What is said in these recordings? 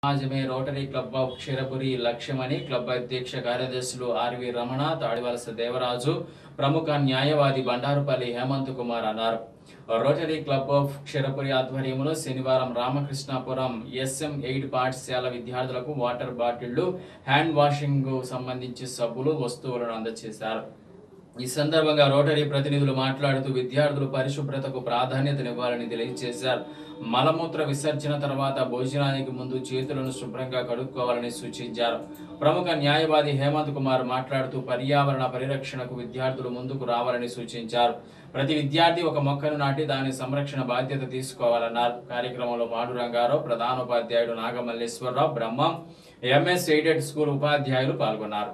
సమాజమే rotary club of Ksheerapuri లక్ష్యమని club అధ్యక్ష కార్యదర్శులు ఆర్వి రమణ తాడివలస దేవరాజు ప్రముఖ న్యాయవాది బండారుపల్లి హేమంత్ కుమార్ అన్నారు రోటరీ క్లబ్ ఆఫ్ క్షీరపురి ఆధ్వర్యంలో శనివారం రామకృష్ణాపురం ఎస్ఎం ఎయిట్ పాఠశాల విద్యార్థులకు వాటర్ బాటిళ్లు హ్యాండ్ వాషింగ్ సంబంధించి సబ్బులు వస్తువులను అందజేశారు ఈ సందర్భంగా రోటరీ ప్రతినిధులు మాట్లాడుతూ విద్యార్థులు పరిశుభ్రతకు ప్రాధాన్యతనివ్వాలని తెలియజేశారు మలమూత్ర విసర్జన తర్వాత భోజనానికి ముందు చేతులను శుభ్రంగా కడుక్కోవాలని సూచించారు ప్రముఖ న్యాయవాది హేమంత్ కుమార్ మాట్లాడుతూ పర్యావరణ పరిరక్షణకు విద్యార్థులు ముందుకు రావాలని సూచించారు ప్రతి విద్యార్థి ఒక మొక్కను నాటి దాని సంరక్షణ బాధ్యత తీసుకోవాలన్నారు కార్యక్రమంలో పాండురంగారావు ప్రధానోపాధ్యాయుడు Nagamalleswararao Brahmam M S aided school ఉపాధ్యాయులు పాల్గొన్నారు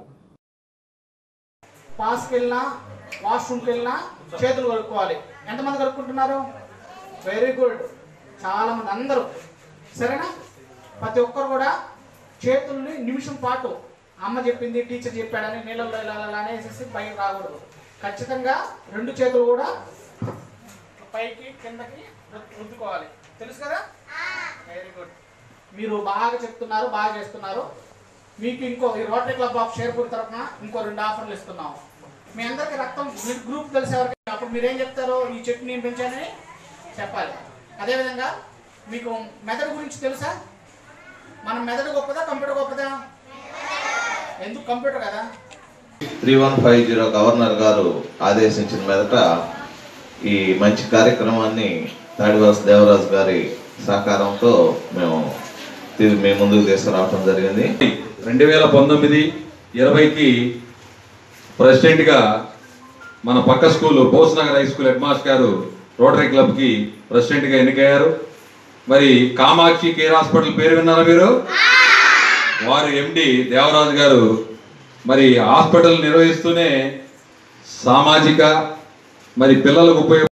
పాస్కి వెళ్ళినా వాష్రూమ్కి వెళ్ళినా చేతులు కడుక్కోవాలి ఎంతమంది కడుక్కుంటున్నారు వెరీ గుడ్ చాలా మంది అందరూ సరేనా ప్రతి ఒక్కరు కూడా చేతుల్ని నిమిషం పాటు అమ్మ చెప్పింది టీచర్ చెప్పాడని నీళ్ళల్లో ఇలా ఇలా అనేసి పైకి రాకూడదు ఖచ్చితంగా రెండు చేతులు కూడా పైకి కిందకి రు- రుద్దుకోవాలి తెలుసు కదా వెరీ గుడ్ మీరు బాగా చెప్తున్నారు బాగా చేస్తున్నారు మీకు ఇంకో ఈ రోటరీ క్లబ్ ఆఫ్ షేర్పూర్ తరఫున ఇంకో రెండు ఆఫర్లు ఇస్తున్నాం మీ అందరికి రక్తం మీ గ్రూప్ తెలిసే వరకు అప్పుడు మీరేం చెప్తారో ఈ చెట్టు నేను పెంచానని చెప్పాలి అదేవిధంగా మీకు మెదడు గురించి తెలుసా మన మెదడు గొప్పదా కంప్యూటర్ గొప్పదా ఎందుకు కంప్యూటర్ కదా three one five zero governor garu ఆదేశించిన మీదట ఈ మంచి కార్యక్రమాన్ని తాడివాస దేవరాజు గారి సహకారంతో మేము తీ- మీ ముందుకు తీసుకురావడం జరిగింది రెండు వేల పంతొమ్మిది ఇరవైకి ప్రెసిడెంట్గా మన పక్క school Bosenagar high school head master garu rotary క్లబ్కి ప్రెసిడెంట్గా ఎన్నికయ్యారు మరి కామాక్షి కేర్ హాస్పిటల్ పేరు విన్నారా మీరు వారు ఎండి దేవరాజు గారు మరి హాస్పిటల్ నిర్వహిస్తూనే సామాజిక మరి పిల్లలకు ఉపయోగ